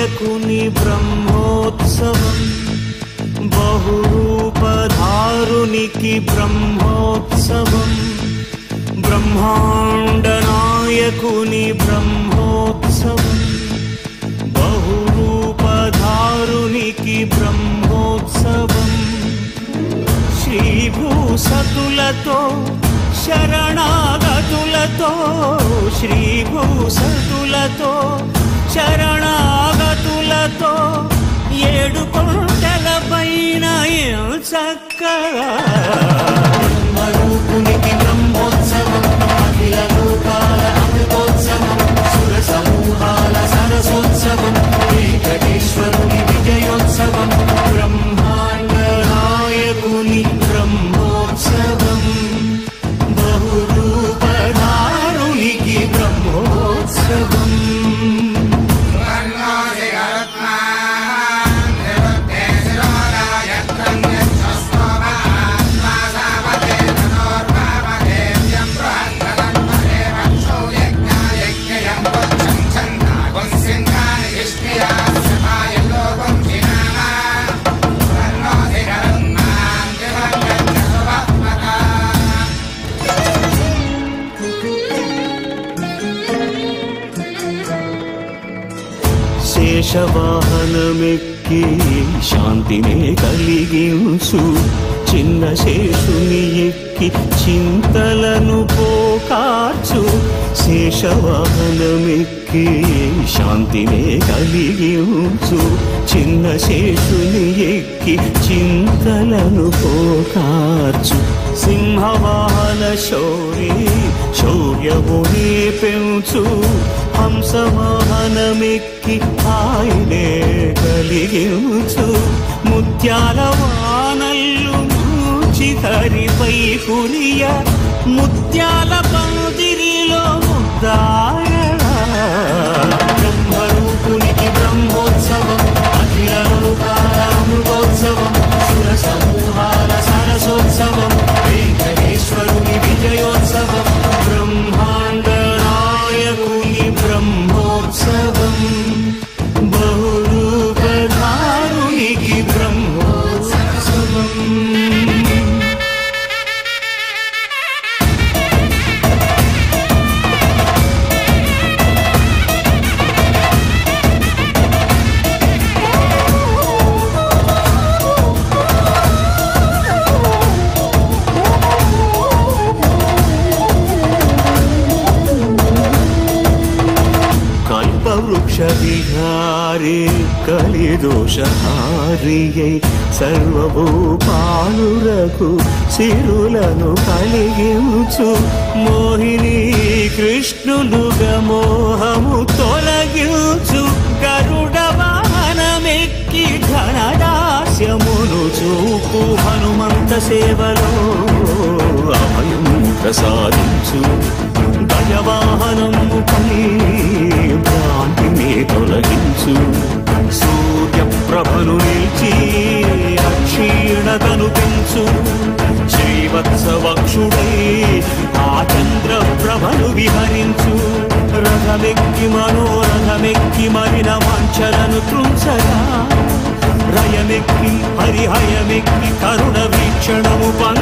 నాయకుని బ్రహ్మోత్సవం బహురూపధారునికి బ్రహ్మోత్సవం బ్రహ్మాండ నాయకుని బ్రహ్మోత్సవం బహురూపధారునికి బ్రహ్మోత్సవం శ్రీభూసతులతో శరణాగతులతో శ్రీభూసతులతో శరణాగతులతో ఏడు కొండల పైన చక్కగా బ్రహ్మరూపునికి బ్రహ్మోత్సవం అఖిల లోకాల అమృతోత్సవం సుర సమూహాల సరసోత్సవం వెంకటేశ్వరుని విజయోత్సవం బ్రహ్మాండ నాయకుని బ్రహ్మోత్సవం బహురూపధారునికి బ్రహ్మోత్సవం శేషవాహనమెక్కి శాంతినే కలిగించు చిన్న శేషుని ఎక్కి చింతలను పోకార్చు శేషవాహనమెక్కి శాంతినే కలిగించు చిన్న శేషుని ఎక్కి చింతలను పోకార్చు సింహవాహన శౌరి శౌర్యముని పెంచు హంసవాహనమెక్కి ఆయనే కలిగించు ముత్యాల వానల్లు మూచి హరిపై కురియ ముత్యాల పందిరిలో ముద్దాయడా బ్రహ్మరూపునికి బ్రహ్మోత్సవం అఖిల లోకాల అమృతోత్సవం సుర సమూహాల సరసోత్సవం వెంకటేశ్వరుని విజయోత్సవం బ్రహ్మాండ నాయకుని బ్రహ్మోత్సవం బహురూపధారునికి బ్రహ్మోత్సవం కల్పవృక్ష విహారే కలిదోషహారియై సర్వభూపాలురకు సిరులను కలిగించు మోహిని కృష్ణులుగా మోహము తొలగించు గరుడ వాహనమెక్కి ఘనదాస్యమును చూపు హనుమంత సేవలో అభయం ప్రసాదించు గజవాహనముపై భ్రాంతిని తొలగించు సూర్య ప్రభను నిలిచి అక్షీణతను పెంచు శ్రీవత్సవక్షుడై ఆ చంద్ర ప్రభను విహరించు రథమెక్కి మనోరథమెక్కి మరిన మంచలను త్రుంచగా రయమెక్కి హరిహయమెక్కి కరుణ వీక్షణము పంచ